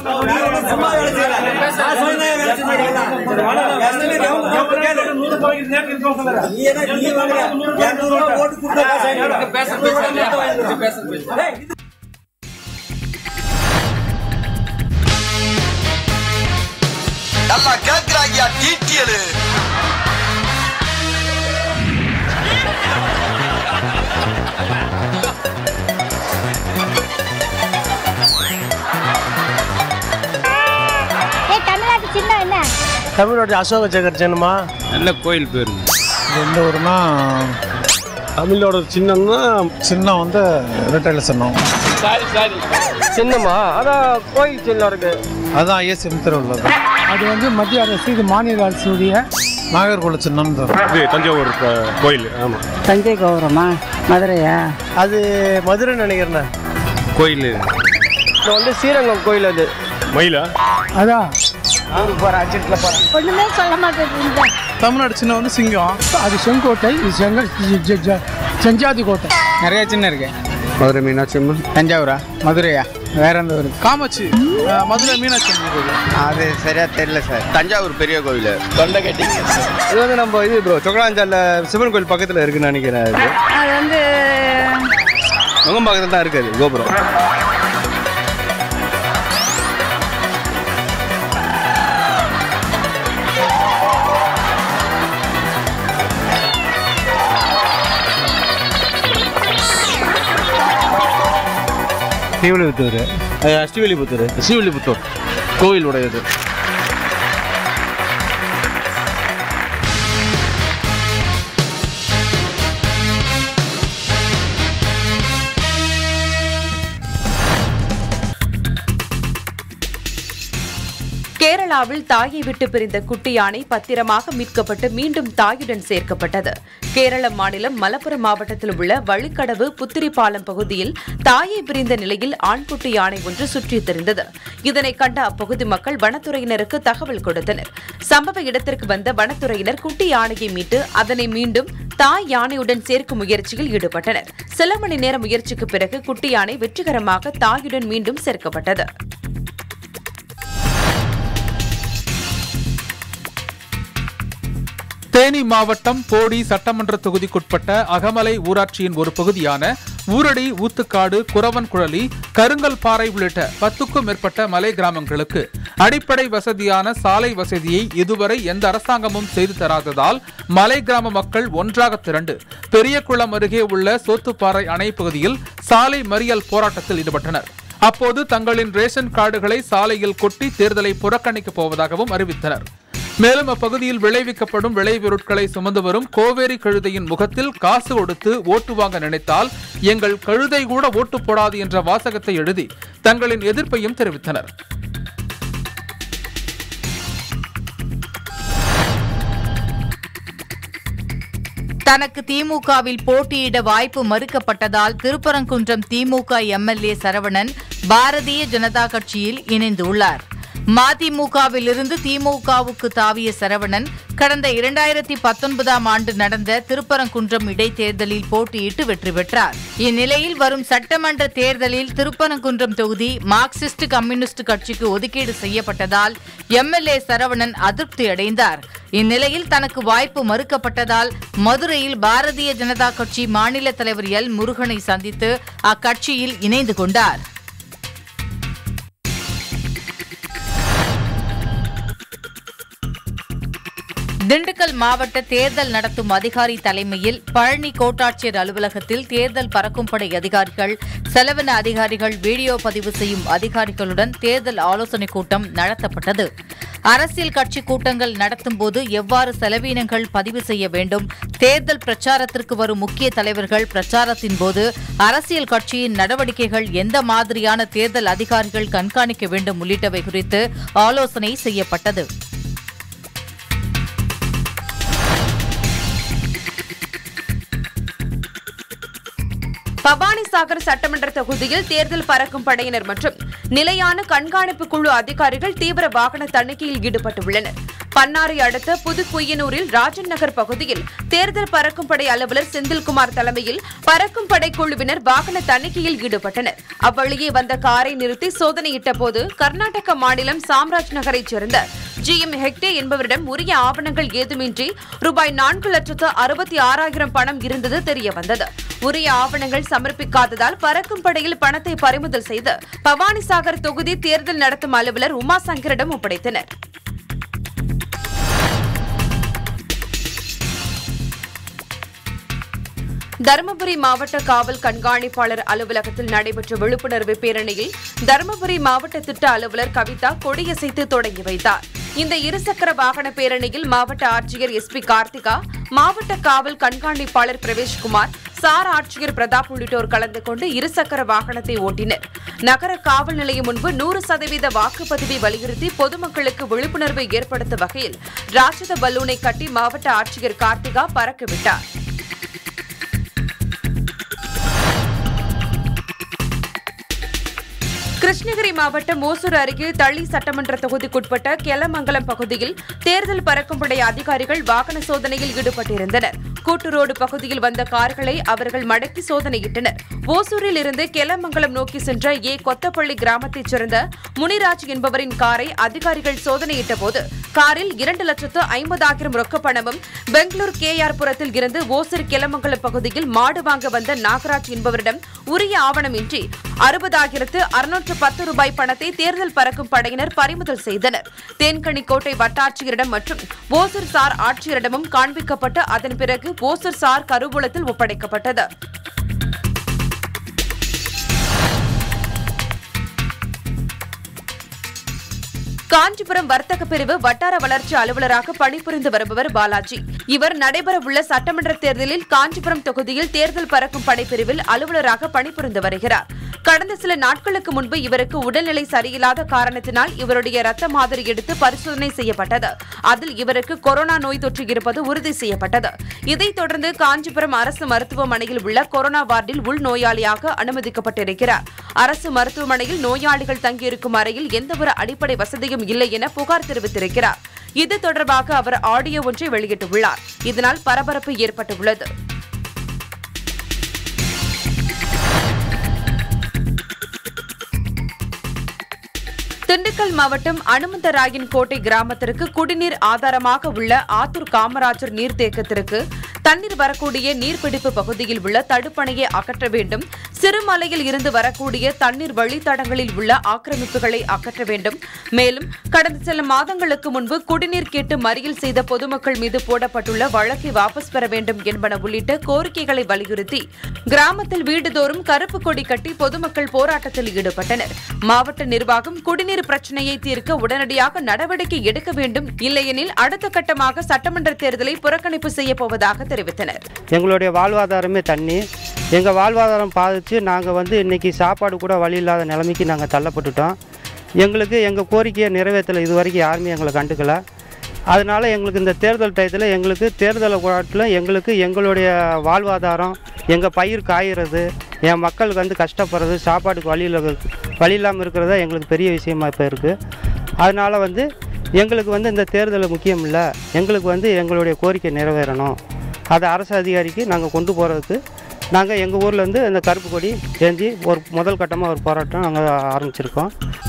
நல்லா கேக்குறாங்கயா டீட்டியலு தமிழ்நாட்டு சின்ன என்ன தமிழோட அசோக சக்கர சின்னமா நல்ல கோயில் பேர் எந்த ஊருனா தமிழோட சின்னம்னா சின்னம் வந்து ரிட்டைல் சின்னம் சாரி சாரி சின்னமா அதான் கோயில் சின்னம் இருக்கு அதான் ஐஎஸ்எம் திருவள்ளது அது வந்து மத்திய அரசு இது மாநில அரசுடைய நாகர்கோவில் சின்னம் இது தஞ்சாவூர் கோயில் ஆமாம் தஞ்சை கௌரவமா மதுரையா அது மதுரை நினைக்கிறேன் கோயில் இது வந்து ஸ்ரீரங்கம் கோயில் அது மயிலா அதான் ஊருக்கு போகிறேன் அர்ஜென்ட்டில் போகிறேன் ஒண்ணுமே சொல்ல மாட்டேன் தமிழ்நாடு சின்னம் வந்து சிங்கம் அது செங்கோட்டை இது செங்க ஜ- ஜ- ஜ- செஞ்சாதி கோட்டை நிறைய சின்னம் இருக்கு மதுரை மீனாட்சி அம்மன் தஞ்சாவூரா மதுரையா வேற எந்த ஊர் காமாட்சி அஹ், மதுரை மீனாட்சி அம்மன் கோவில் அது சரியா தெரியல சார் தஞ்சாவூர் பெரிய கோவில் தொண்டைக்கட்டி இது வந்து நம்ம இது ப்ரோ சொக்கலாஞ்சால சிவன் கோயில் பக்கத்தில் இருக்குன்னு நினைக்கிறேன் அது அது வந்து நுங்கம் பக்கத்தில் தான் இருக்குது கோபுரம் ஸ்ரீவில்லிபுத்தூர் ஸ்ரீவில்லிபுத்தூர் ஸ்ரீவில்லிபுத்தூர் கோயிலுடையது கேரளாவில் தாயை விட்டு பிரிந்த குட்டி யானை பத்திரமாக மீட்கப்பட்டு மீண்டும் தாயுடன் சேர்க்கப்பட்டது கேரள மாநிலம் மலப்புரம் மாவட்டத்தில் உள்ள வழிக்கடவு புத்திரிப்பாலம் பகுதியில் தாயை பிரிந்த நிலையில் ஆண்குட்டி யானை ஒன்று சுற்றித் திரிந்தது இதனை கண்ட அப்பகுதி மக்கள் வனத்துறையினருக்கு தகவல் கொடுத்தனர் சம்பவ இடத்திற்கு வந்த வனத்துறையினர் குட்டி யானையை மீட்டு அதனை மீண்டும் தாய் யானையுடன் சேர்க்கும் முயற்சியில் ஈடுபட்டனர் சில மணி நேர முயற்சிக்கு பிறகு குட்டி யானை வெற்றிகரமாக தாயுடன் மீண்டும் சேர்க்கப்பட்டது தேனி மாவட்டம் போடி சட்டமன்ற தொகுதிக்குட்பட்ட அகமலை ஊராட்சியின் ஒரு பகுதியான ஊரடி ஊத்துக்காடு குறவன் குழலி கருங்கல் பாறை உள்ளிட்ட பத்துக்கும் மேற்பட்ட மலை கிராமங்களுக்கு அடிப்படை வசதியான சாலை வசதியை இதுவரை எந்த அரசாங்கமும் செய்து தராததால் மலை கிராம மக்கள் ஒன்றாக திரண்டு பெரியகுளம் அருகே உள்ள சோத்துப்பாறை அணை பகுதியில் சாலை மறியல் போராட்டத்தில் ஈடுபட்டனர் அப்போது தங்களின் ரேஷன் கார்டுகளை சாலையில் கொட்டி தேர்தலை புறக்கணிக்கப் போவதாகவும் அறிவித்தனர் மேலும் அப்பகுதியில் விளைவிக்கப்படும் விளைபொருட்களை சுமந்து வரும் கோவேரி கழுதையின் முகத்தில் காசு கொடுத்து ஓட்டு வாங்க நினைத்தால் எங்கள் கழுதை கூட ஓட்டு போடாது என்ற வாசகத்தை எழுதி தங்களின் எதிர்ப்பையும் தெரிவித்தனர் தனக்கு திமுகவில் போட்டியிட வாய்ப்பு மறுக்கப்பட்டதால் திருப்பரங்குன்றம் திமுக எம்எல்ஏ சரவணன் பாரதிய ஜனதா கட்சியில் இணைந்துள்ளார் மதிமுகவில் இருந்து திமுகவுக்கு தாவிய சரவணன் கடந்த இரண்டாயிரத்தி பத்தொன்பதாம் ஆண்டு நடந்த திருப்பரங்குன்றம் இடைத்தேர்தலில் போட்டியிட்டு வெற்றி பெற்றார் இந்நிலையில் வரும் சட்டமன்ற தேர்தலில் திருப்பரங்குன்றம் தொகுதி மார்க்சிஸ்ட் கம்யூனிஸ்ட் கட்சிக்கு ஒதுக்கீடு செய்யப்பட்டதால் எம்எல்ஏ சரவணன் அதிருப்தி அடைந்தார் இந்நிலையில் தனக்கு வாய்ப்பு மறுக்கப்பட்டதால் மதுரையில் பாரதிய ஜனதா கட்சி மாநில தலைவர் எல் முருகனை சந்தித்து அக்கட்சியில் இணைந்து கொண்டார் திண்டுக்கல் மாவட்ட தேர்தல் நடத்தும் அதிகாரி தலைமையில் பழனி கோட்டாட்சியர் அலுவலகத்தில் தேர்தல் பறக்கும்படை அதிகாரிகள் செலவின அதிகாரிகள் வீடியோ பதிவு செய்யும் அதிகாரிகளுடன் தேர்தல் ஆலோசனைக் கூட்டம் நடத்தப்பட்டது அரசியல் கட்சி கூட்டங்கள் நடத்தும் போது எவ்வாறு செலவினங்கள் பதிவு செய்ய வேண்டும் தேர்தல் பிரச்சாரத்திற்கு வரும் முக்கிய தலைவர்கள் பிரச்சாரத்தின் போது அரசியல் கட்சியின் நடவடிக்கைகள் எந்த மாதிரியான தேர்தல் அதிகாரிகள் கண்காணிக்க வேண்டும் உள்ளிட்டவை குறித்து ஆலோசனை செய்யப்பட்டது பவானிசாகர் சட்டமன்ற தொகுதியில் தேர்தல் பறக்கும் படையினர் மற்றும் நிலையான கண்காணிப்பு குழு அதிகாரிகள் தீவிர வாகன தணிக்கையில் ஈடுபட்டுள்ளனர் பன்னாரை அடுத்த புதுக்குய்யனூரில் ராஜன் நகர் பகுதியில் தேர்தல் பறக்கும் படை அலுவலர் செந்தில்குமார் தலைமையில் பறக்கும் படை குழுவினர் வாகன தணிக்கையில் ஈடுபட்டனர் அவ்வழியே வந்த காரை நிறுத்தி சோதனையிட்ட போது கர்நாடக மாநிலம் சாம்ராஜ் நகரைச் சேர்ந்த ஜி எம் ஹெக்டே என்பவரிடம் உரிய ஆவணங்கள் ஏதுமின்றி ரூபாய் நான்கு லட்சத்து அறுபத்தி ஆறாயிரம் பணம் இருந்தது தெரிய வந்தது உரிய ஆவணங்கள் சமர்ப்பிக்காததால் பறக்கும் படையில் பணத்தை பறிமுதல் செய்து பவானிசாகர் தொகுதி தேர்தல் நடத்தும் அலுவலர் உமாசங்கரிடம் ஒப்படைத்தனர் தருமபுரி மாவட்ட காவல் கண்காணிப்பாளர் அலுவலகத்தில் நடைபெற்ற விழிப்புணர்வு பேரணியில் தருமபுரி மாவட்ட திட்ட அலுவலர் கவிதா கொடியசைத்து தொடங்கி வைத்தார் இந்த இருசக்கர வாகன பேரணியில் மாவட்ட ஆட்சியர் எஸ் பி கார்த்திகா மாவட்ட காவல் கண்காணிப்பாளர் பிரவேஷ்குமார் சார் ஆட்சியர் பிரதாப் உள்ளிட்டோர் கலந்து கொண்டு இருசக்கர வாகனத்தை ஓட்டினர் நகர காவல் நிலையம் முன்பு நூறு சதவீத வாக்குப்பதிவை வலியுறுத்தி பொதுமக்களுக்கு விழிப்புணர்வை ஏற்படுத்தும் வகையில் ராட்சத பலூனை கட்டி மாவட்ட ஆட்சியர் கார்த்திகா பறக்கவிட்டார் கிருஷ்ணகிரி மாவட்டம் ஓசூர் அருகே தளி சட்டமன்ற தொகுதிக்குட்பட்ட கெலமங்கலம் பகுதியில் தேர்தல் பறக்கும் படை அதிகாரிகள் வாகன சோதனையில் ஈடுபட்டிருந்தனர் கூட்டுரோடு பகுதியில் வந்த கார்களை அவர்கள் மடக்கி சோதனையிட்டனர் ஓசூரில் இருந்து கெலமங்கலம் நோக்கி சென்ற ஏ கொத்தப்பள்ளி கிராமத்தைச் சேர்ந்த முனிராஜ் என்பவரின் காரை அதிகாரிகள் சோதனையிட்ட போது காரில் இரண்டு லட்சத்து ஐம்பதாயிரம் ரொக்கப் பணமும் பெங்களூர் கே ஆர் புரத்தில் இருந்து ஓசூர் கெலமங்கலம் பகுதியில் மாடு வாங்க வந்த நாகராஜ் என்பவரிடம் உரிய ஆவணமின்றி அறுபதாயிரத்து அறுநூற்று பத்து ரூபாய் பணத்தை தேர்தல் பறக்கும் படையினர் பறிமுதல் செய்தனர் தேன்கனிக்கோட்டை வட்டாட்சியரிடம் மற்றும் ஓசூர் சார் ஆட்சியரிடமும் காண்பிக்கப்பட்டு அதன் பிறகு ஓசூர் சார் கருவூலத்தில் ஒப்படைக்கப்பட்டது காஞ்சிபுரம் வர்த்தக பிரிவு வட்டார வளர்ச்சி அலுவலராக பணிபுரிந்து வருபவர் பாலாஜி இவர் நடைபெறவுள்ள சட்டமன்ற தேர்தலில் காஞ்சிபுரம் தொகுதியில் தேர்தல் பறக்கும் படைப்பிரிவில் அலுவலராக பணிபுரிந்து வருகிறார் கடந்த சில நாட்களுக்கு முன்பு இவருக்கு உடல்நிலை சரியில்லாத காரணத்தினால் இவருடைய ரத்த மாதிரி எடுத்து பரிசோதனை செய்யப்பட்டது அதில் இவருக்கு கொரோனா நோய் தொற்று இருப்பது உறுதி செய்யப்பட்டது இதைத் தொடர்ந்து காஞ்சிபுரம் அரசு மருத்துவமனையில் உள்ள கொரோனா வார்டில் உள்நோயாளியாக அனுமதிக்கப்பட்டிருக்கிறார் அரசு மருத்துவமனையில் நோயாளிகள் தங்கியிருக்கும் அறையில் எந்தவொரு அடிப்படை வசதியும் இல்லை என புகார் தெரிவித்திருக்கிறார் இது தொடர்பாக அவர் ஆடியோ ஒன்றை வெளியிட்டுள்ளார் இதனால் பரபரப்பு ஏற்பட்டுள்ளது திண்டுக்கல் மாவட்டம் அனுமந்தராயன் கோட்டை கிராமத்திற்கு குடிநீர் ஆதாரமாக உள்ள ஆத்தூர் காமராஜர் நீர்த்தேக்கத்திற்கு தண்ணீர் வரக்கூடிய நீர்பிடிப்பு பகுதியில் உள்ள தடுப்பணையை அகற்ற வேண்டும் சிறுமலையில் இருந்து வரக்கூடிய தண்ணீர் வழித்தடங்களில் உள்ள ஆக்கிரமிப்புகளை அகற்ற வேண்டும் மேலும் கடந்த சில மாதங்களுக்கு முன்பு குடிநீர் கேட்டு மறியல் செய்த பொதுமக்கள் மீது போடப்பட்டுள்ள வழக்கை வாபஸ் பெற வேண்டும் என்பன உள்ளிட்ட கோரிக்கைகளை வலியுறுத்தி கிராமத்தில் வீடுதோறும் கருப்பு கொடி கட்டி பொதுமக்கள் போராட்டத்தில் ஈடுபட்டனர் மாவட்ட நிர்வாகம் குடிநீர் பிரச்சினையை தீர்க்க உடனடியாக நடவடிக்கை எடுக்க வேண்டும் இல்லையெனில் அடுத்த கட்டமாக சட்டமன்ற தேர்தலை புறக்கணிப்பு செய்யப் போவதாக தெரிவித்தனர் எங்களுடைய வாழ்வாதாரமே தண்ணி எங்கள் வாழ்வாதாரம் பாதித்து நாங்கள் வந்து இன்றைக்கி சாப்பாடு கூட வழி இல்லாத நிலைமைக்கு நாங்கள் தள்ளப்பட்டுட்டோம் எங்களுக்கு எங்கள் கோரிக்கையை நிறைவேற்றலை இது வரைக்கும் யாருமே எங்களை கண்டுக்கல அதனால் எங்களுக்கு இந்த தேர்தல் டயத்தில் எங்களுக்கு தேர்தலை காட்டிலும் எங்களுக்கு எங்களுடைய வாழ்வாதாரம் எங்கள் பயிர் காய்கிறது என் மக்களுக்கு வந்து கஷ்டப்படுறது சாப்பாட்டுக்கு வழியில் வழி இல்லாமல் இருக்கிறதா எங்களுக்கு பெரிய விஷயமா இப்போ இருக்குது அதனால் வந்து எங்களுக்கு வந்து இந்த தேர்தல் முக்கியம் இல்லை எங்களுக்கு வந்து எங்களுடைய கோரிக்கை நிறைவேறணும் அதை அரசு அதிகாரிக்கு நாங்கள் கொண்டு போகிறதுக்கு நாங்கள் எங்கள் ஊர்லேருந்து இந்த கருப்பு கொடி ஏந்தி ஒரு முதல் கட்டமாக ஒரு போராட்டம் நாங்கள் ஆரம்பிச்சிருக்கோம்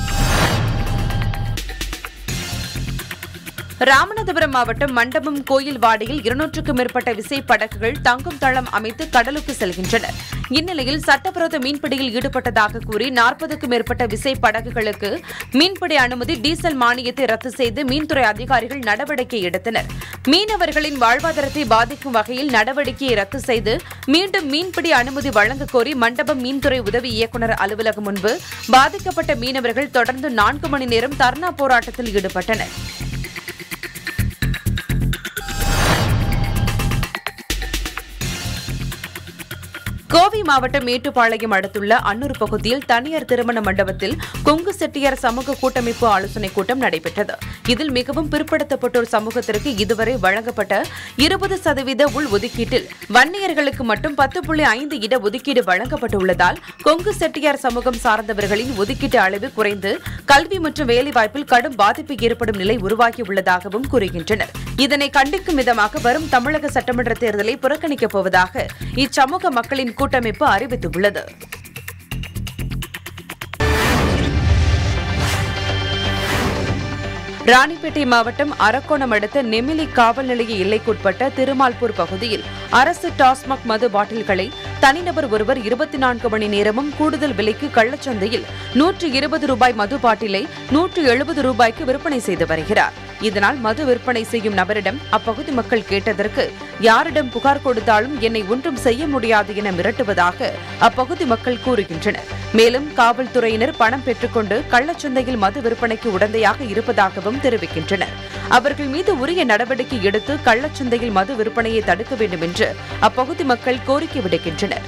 ராமநாதபுரம் மாவட்டம் மண்டபம் கோயில் வாடியில் இருநூற்றுக்கும் மேற்பட்ட விசைப்படகுகள் தங்கும் தளம் அமைத்து கடலுக்கு செல்கின்றன இந்நிலையில் சட்டவிரோத மீன்பிடியில் ஈடுபட்டதாக கூறி நாற்பதுக்கும் மேற்பட்ட விசைப்படகுகளுக்கு மீன்பிடி அனுமதி டீசல் மானியத்தை ரத்து செய்து மீன்துறை அதிகாரிகள் நடவடிக்கை எடுத்தனர் மீனவர்களின் வாழ்வாதாரத்தை பாதிக்கும் வகையில் நடவடிக்கையை ரத்து செய்து மீண்டும் மீன்பிடி அனுமதி வழங்க கோரி மண்டபம் மீன்துறை உதவி இயக்குநர் அலுவலகம் முன்பு பாதிக்கப்பட்ட மீனவர்கள் தொடர்ந்து நான்கு மணி நேரம் தர்ணா போராட்டத்தில் ஈடுபட்டனர் கோவை மாவட்டம் மேட்டுப்பாளையம் அடுத்துள்ள அன்னூர் பகுதியில் தனியார் திருமண மண்டபத்தில் கொங்கு செட்டியார் சமூக கூட்டமைப்பு ஆலோசனைக் கூட்டம் நடைபெற்றது இதில் மிகவும் பிற்படுத்தப்பட்டோர் சமூகத்திற்கு இதுவரை வழங்கப்பட்ட இருபது சதவீத உள் ஒதுக்கீட்டில் வன்னியர்களுக்கு மட்டும் பத்து புள்ளி ஐந்து இட ஒதுக்கீடு வழங்கப்பட்டுள்ளதால் கொங்கு செட்டியார் சமூகம் சார்ந்தவர்களின் ஒதுக்கீட்டு அளவு குறைந்து கல்வி மற்றும் வேலைவாய்ப்பில் கடும் பாதிப்பு ஏற்படும் நிலை உருவாகியுள்ளதாகவும் கூறுகின்றனர் இதனை கண்டிக்கும் விதமாக வரும் தமிழக சட்டமன்ற தேர்தலை புறக்கணிக்கப் போவதாக இச்சமூக மக்களின் கூட்டமைப்பு அறிவித்துள்ளது ராணிப்பேட்டை மாவட்டம் அரக்கோணம் அடுத்த நெமிலி காவல் நிலைய எல்லைக்குட்பட்ட திருமால்பூர் பகுதியில் அரசு டாஸ்மாக் மது பாட்டில்களை தனிநபர் ஒருவர் இருபத்தி நான்கு மணி நேரமும் கூடுதல் விலைக்கு கள்ளச்சந்தையில் நூற்று இருபது ரூபாய் மது பாட்டிலை நூற்று எழுபது ரூபாய்க்கு விற்பனை செய்து வருகிறார் இதனால் மது விற்பனை செய்யும் நபரிடம் அப்பகுதி மக்கள் கேட்டதற்கு யாரிடம் புகார் கொடுத்தாலும் என்னை ஒன்றும் செய்ய முடியாது என மிரட்டுவதாக அப்பகுதி மக்கள் கூறுகின்றனர் மேலும் காவல்துறையினர் பணம் பெற்றுக்கொண்டு கள்ளச்சந்தையில் மது விற்பனைக்கு உடந்தையாக இருப்பதாகவும் தெரிவிக்கின்றனர் அவர்கள் மீது உரிய நடவடிக்கை எடுத்து கள்ளச்சந்தையில் மது விற்பனையை தடுக்க வேண்டும் என்று அப்பகுதி மக்கள் கோரிக்கை விடுக்கின்றனர்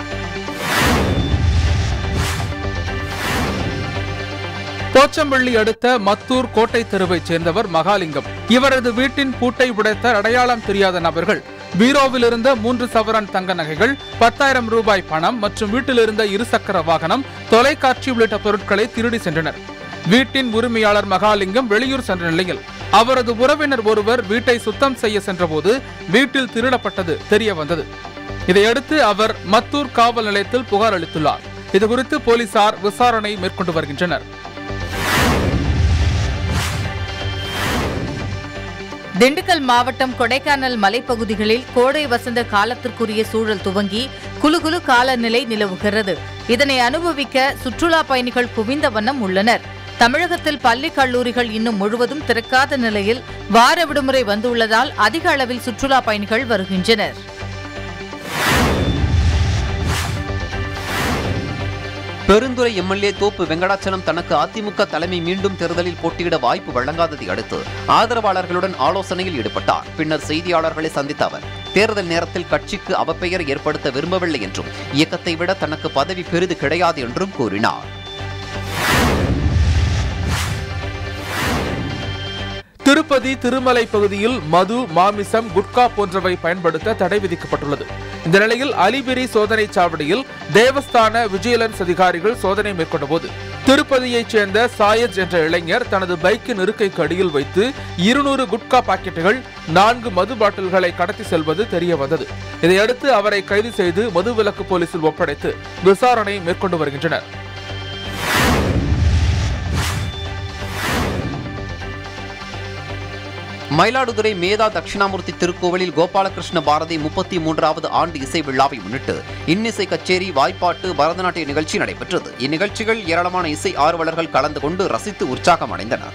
போச்சம்பள்ளி அடுத்த மத்தூர் கோட்டை தெருவைச் சேர்ந்தவர் மகாலிங்கம் இவரது வீட்டின் பூட்டை உடைத்த அடையாளம் தெரியாத நபர்கள் பீரோவில் இருந்த மூன்று சவரன் தங்க நகைகள் பத்தாயிரம் ரூபாய் பணம் மற்றும் வீட்டில் இருந்த இருசக்கர வாகனம் தொலைக்காட்சி உள்ளிட்ட பொருட்களை திருடி சென்றனர் வீட்டின் உரிமையாளர் மகாலிங்கம் வெளியூர் சென்ற நிலையில் அவரது உறவினர் ஒருவர் வீட்டை சுத்தம் செய்ய சென்றபோது வீட்டில் திருடப்பட்டது தெரிய வந்தது இதையடுத்து அவர் மத்தூர் காவல் நிலையத்தில் புகார் அளித்துள்ளார் இதுகுறித்து போலீசார் விசாரணை மேற்கொண்டு வருகின்றனர் திண்டுக்கல் மாவட்டம் கொடைக்கானல் மலைப்பகுதிகளில் கோடை வசந்த காலத்திற்குரிய சூழல் துவங்கி குலுகுலு காலநிலை நிலவுகிறது இதனை அனுபவிக்க சுற்றுலா பயணிகள் குவிந்த வண்ணம் உள்ளனர் தமிழகத்தில் பள்ளி கல்லூரிகள் இன்னும் முழுவதும் திறக்காத நிலையில் வார விடுமுறை வந்துள்ளதால் அதிக அளவில் சுற்றுலா பயணிகள் வருகின்றனர் பெருந்துறை எம்எல்ஏ தோப்பு வெங்கடாச்சலம் தனக்கு அதிமுக தலைமை மீண்டும் தேர்தலில் போட்டியிட வாய்ப்பு வழங்காததை அடுத்து ஆதரவாளர்களுடன் ஆலோசனையில் ஈடுபட்டார் பின்னர் செய்தியாளர்களை சந்தித்த அவர் தேர்தல் நேரத்தில் கட்சிக்கு அவப்பெயர் ஏற்படுத்த விரும்பவில்லை என்றும் இயக்கத்தை விட தனக்கு பதவி பெரிது கிடையாது என்றும் கூறினார் திருப்பதி திருமலை பகுதியில் மது மாமிசம் குட்கா போன்றவை பயன்படுத்த தடை விதிக்கப்பட்டுள்ளது இந்த நிலையில் அலிபிரி சோதனை சாவடியில் தேவஸ்தான விஜிலன்ஸ் அதிகாரிகள் சோதனை மேற்கொண்டபோது திருப்பதியைச் சேர்ந்த சாயஜ் என்ற இளைஞர் தனது பைக்கின் இருக்கைக்கு அடியில் வைத்து இருநூறு குட்கா பாக்கெட்டுகள் நான்கு மது பாட்டில்களை கடத்தி செல்வது தெரிய வந்தது இதையடுத்து அவரை கைது செய்து மதுவிலக்கு போலீசில் ஒப்படைத்து விசாரணை மேற்கொண்டு வருகின்றனர் மயிலாடுதுறை மேதா தட்சிணாமூர்த்தி திருக்கோவிலில் கோபாலகிருஷ்ண பாரதி முப்பத்தி மூன்றாவது ஆண்டு இசை விழாவை முன்னிட்டு இன்னிசை கச்சேரி வாய்ப்பாட்டு பரதநாட்டிய நிகழ்ச்சி நடைபெற்றது இந்நிகழ்ச்சிகள் ஏராளமான இசை ஆர்வலர்கள் கலந்து கொண்டு ரசித்து உற்சாகம் அடைந்தனர்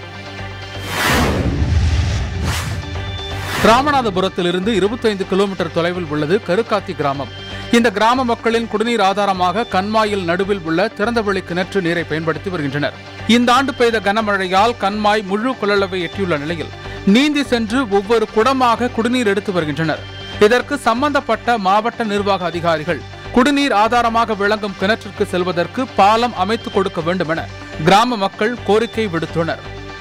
ராமநாதபுரத்திலிருந்து 25 கிலோமீட்டர் தொலைவில் உள்ளது கருக்காத்தி கிராமம் இந்த கிராம மக்களின் குடிநீர் ஆதாரமாக கண்மாயில் நடுவில் உள்ள திறந்தவெளி கிணற்று நீரை பயன்படுத்தி வருகின்றனர் இந்த ஆண்டு பெய்த கனமழையால் கண்மாய் முழு கொள்ளளவை எட்டியுள்ள நிலையில் நீந்தி சென்று ஒவ்வொரு குடமாக குடிநீர் எடுத்து வருகின்றனர் இதற்கு சம்பந்தப்பட்ட மாவட்ட நிர்வாக அதிகாரிகள் குடிநீர் ஆதாரமாக விளங்கும் கிணற்றிற்கு செல்வதற்கு பாலம் அமைத்துக் கொடுக்க வேண்டும் என கிராம மக்கள் கோரிக்கை விடுத்துள்ளனர்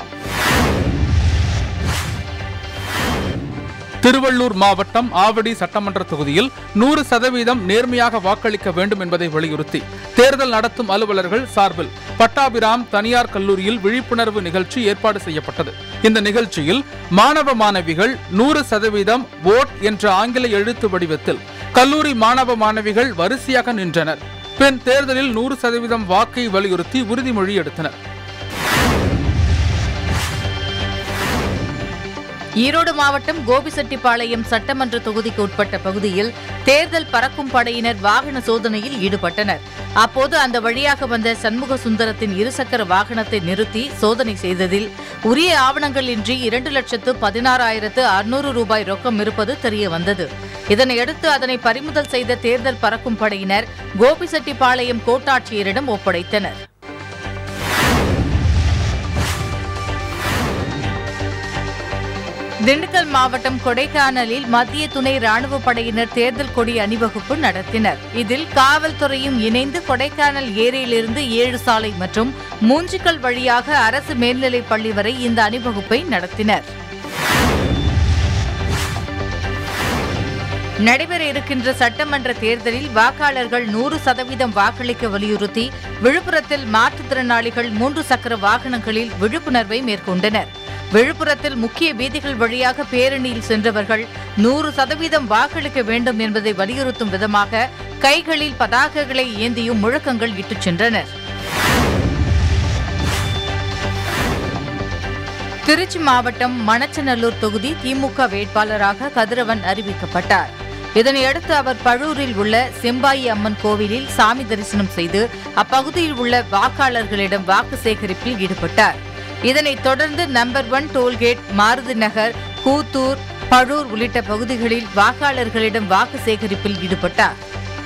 திருவள்ளூர் மாவட்டம் ஆவடி சட்டமன்ற தொகுதியில் நூறு சதவீதம் நேர்மையாக வாக்களிக்க வேண்டும் என்பதை வலியுறுத்தி தேர்தல் நடத்தும் அலுவலர்கள் சார்பில் பட்டாபிராம் தனியார் கல்லூரியில் விழிப்புணர்வு நிகழ்ச்சி ஏற்பாடு செய்யப்பட்டது இந்த நிகழ்ச்சியில் மாணவ மாணவிகள் நூறு சதவீதம் ஓட் என்ற ஆங்கில எழுத்து வடிவத்தில் கல்லூரி மாணவ மாணவிகள் வரிசையாக நின்றனர் பின் தேர்தலில் நூறு சதவீதம் வாக்கை வலியுறுத்தி உறுதிமொழி எடுத்தனர் ஈரோடு மாவட்டம் கோபிசெட்டிப்பாளையம் சட்டமன்ற தொகுதிக்கு உட்பட்ட பகுதியில் தேர்தல் பறக்கும் படையினர் வாகன சோதனையில் ஈடுபட்டனர் அப்போது அந்த வழியாக வந்த சண்முக சுந்தரத்தின் இருசக்கர வாகனத்தை நிறுத்தி சோதனை செய்ததில் உரிய ஆவணங்கள் இன்றி இரண்டு லட்சத்து பதினாறாயிரத்து அறுநூறு ரூபாய் ரொக்கம் இருப்பது தெரிய வந்தது இதனையடுத்து அதனை பறிமுதல் செய்த தேர்தல் பறக்கும் படையினர் கோபிசெட்டிப்பாளையம் கோட்டாட்சியரிடம் ஒப்படைத்தனர் திண்டுக்கல் மாவட்டம் கொடைக்கானலில் மத்திய துணை ராணுவ படையினர் தேர்தல் கொடி அணிவகுப்பு நடத்தினர் இதில் காவல்துறையும் இணைந்து கொடைக்கானல் ஏரியிலிருந்து ஏழு சாலை மற்றும் மூஞ்சிக்கல் வழியாக அரசு மேல்நிலைப் பள்ளி வரை இந்த அணிவகுப்பை நடத்தினர் நடைபெற இருக்கின்ற சட்டமன்ற தேர்தலில் வாக்காளர்கள் நூறு சதவீதம் வாக்களிக்க வலியுறுத்தி விழுப்புரத்தில் மாற்றுத்திறனாளிகள் மூன்று சக்கர வாகனங்களில் விழிப்புணர்வை மேற்கொண்டனர் விழுப்புரத்தில் முக்கிய வீதிகள் வழியாக பேரணியில் சென்றவர்கள் நூறு சதவீதம் வாக்களிக்க வேண்டும் என்பதை வலியுறுத்தும் விதமாக கைகளில் பதாகைகளை ஏந்தியும் முழக்கங்கள் இட்டுச் சென்றனர் திருச்சி மாவட்டம் மணச்சநல்லூர் தொகுதி திமுக வேட்பாளராக கதிரவன் அறிவிக்கப்பட்டார் இதனையடுத்து அவர் பழூரில் உள்ள செம்பாயி அம்மன் கோவிலில் சாமி தரிசனம் செய்து அப்பகுதியில் உள்ள வாக்காளர்களிடம் வாக்கு சேகரிப்பில் ஈடுபட்டார் இதனைத் தொடர்ந்து number one tollgate Maruti Nagar Koothur Palur உள்ளிட்ட பகுதிகளில் வாக்காளர்களிடம் வாக்கு சேகரிப்பில் ஈடுபட்டார்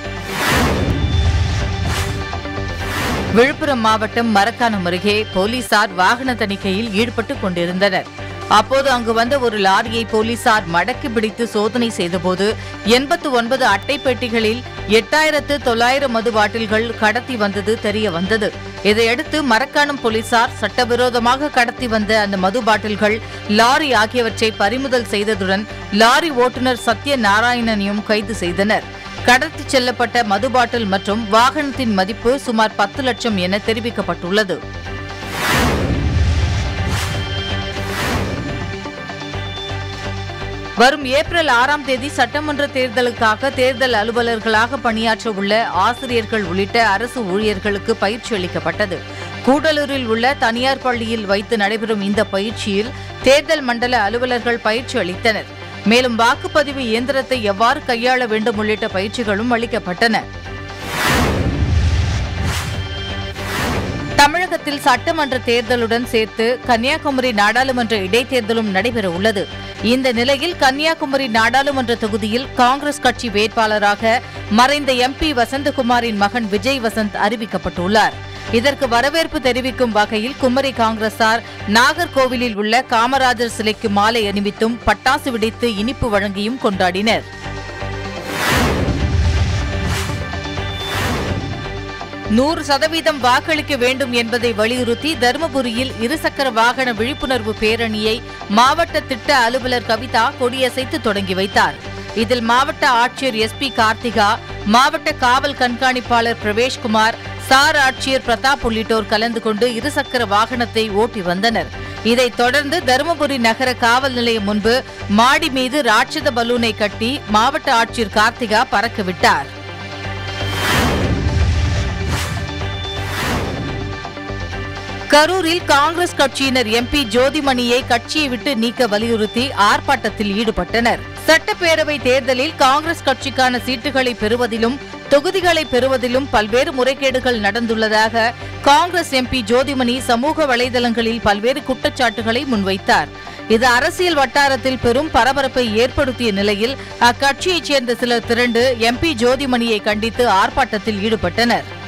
விழுப்புரம் மாவட்டம் மரக்காணம் அருகே போலீசார் வாகன தணிக்கையில் ஈடுபட்டுக் கொண்டிருந்தனர் அப்போது அங்கு வந்த ஒரு லாரியை போலீசார் மடக்கி பிடித்து சோதனை செய்தபோது எண்பத்து ஒன்பது அட்டை பெட்டிகளில் எட்டாயிரத்து தொள்ளாயிரம் மது பாட்டில்கள் கடத்தி வந்தது தெரிய வந்தது இதையடுத்து மரக்காணம் போலீசார் சட்டவிரோதமாக கடத்தி வந்த அந்த மது பாட்டில்கள் லாரி ஆகியவற்றை பறிமுதல் செய்ததுடன் லாரி ஓட்டுநர் சத்ய நாராயணனையும் கைது செய்தனர் கடத்திச் செல்லப்பட்ட மது பாட்டில் மற்றும் வாகனத்தின் மதிப்பு சுமார் பத்து லட்சம் என தெரிவிக்கப்பட்டுள்ளது வரும் ஏப்ரல் ஆறாம் தேதி சட்டமன்ற தேர்தலுக்காக தேர்தல் அலுவலர்களாக பணியாற்ற உள்ள ஆசிரியர்கள் உள்ளிட்ட அரசு ஊழியர்களுக்கு பயிற்சி அளிக்கப்பட்டது கூடலூரில் உள்ள தனியார் பள்ளியில் வைத்து நடைபெறும் இந்த பயிற்சியில் தேர்தல் மண்டல அலுவலர்கள் பயிற்சி அளித்தனர் மேலும் வாக்குப்பதிவு இயந்திரத்தை எவ்வாறு கையாள வேண்டும் உள்ளிட்ட பயிற்சிகளும் அளிக்கப்பட்டன தமிழக தமிழகத்தில் சட்டமன்ற தேர்தலுடன் சேர்த்து கன்னியாகுமரி நாடாளுமன்ற இடைத்தேர்தலும் நடைபெற உள்ளது இந்த நிலையில் கன்னியாகுமரி நாடாளுமன்ற தொகுதியில் காங்கிரஸ் கட்சி வேட்பாளராக மறைந்த எம்பி வசந்தகுமாரின் மகன் விஜய் வசந்த் அறிவிக்கப்பட்டுள்ளார் இதற்கு வரவேற்பு தெரிவிக்கும் வகையில் குமரி காங்கிரசார் நாகர்கோவிலில் உள்ள காமராஜர் சிலைக்கு மாலை அணிவித்தும் பட்டாசு வெடித்து இனிப்பு வழங்கியும் கொண்டாடினர் நூறு சதவீதம் வாக்களிக்க வேண்டும் என்பதை வலியுறுத்தி தருமபுரியில் இருசக்கர வாகன விழிப்புணர்வு பேரணியை மாவட்ட திட்ட அலுவலர் கவிதா கொடியசைத்து தொடங்கி வைத்தார் இதில் மாவட்ட ஆட்சியர் எஸ் பி கார்த்திகா மாவட்ட காவல் கண்காணிப்பாளர் பிரவேஷ்குமார் சார் ஆட்சியர் பிரதாப் உள்ளிட்டோர் கலந்து கொண்டு இருசக்கர வாகனத்தை ஓட்டி வந்தனர் இதைத் தொடர்ந்து தருமபுரி நகர காவல் நிலையம் முன்பு மாடி மீது ராட்சத பலூனை கட்டி மாவட்ட ஆட்சியர் கார்த்திகா பறக்கவிட்டார் கரூரில் காங்கிரஸ் கட்சியினர் எம்பி ஜோதிமணியை கட்சியை விட்டு நீக்க வலியுறுத்தி ஆர்ப்பாட்டத்தில் ஈடுபட்டனர் சட்டப்பேரவை தேர்தலில் காங்கிரஸ் கட்சிக்கான சீட்டுகளை பெறுவதிலும் தொகுதிகளை பெறுவதிலும் பல்வேறு முறைகேடுகள் நடந்துள்ளதாக காங்கிரஸ் எம்பி ஜோதிமணி சமூக வலைதளங்களில் பல்வேறு குற்றச்சாட்டுகளை முன்வைத்தார் இது அரசியல் வட்டாரத்தில் பெரும் பரபரப்பை ஏற்படுத்திய நிலையில் அக்கட்சியைச் சேர்ந்த சிலர் திரண்டு எம்பி ஜோதிமணியை கண்டித்து ஆர்ப்பாட்டத்தில் ஈடுபட்டனர்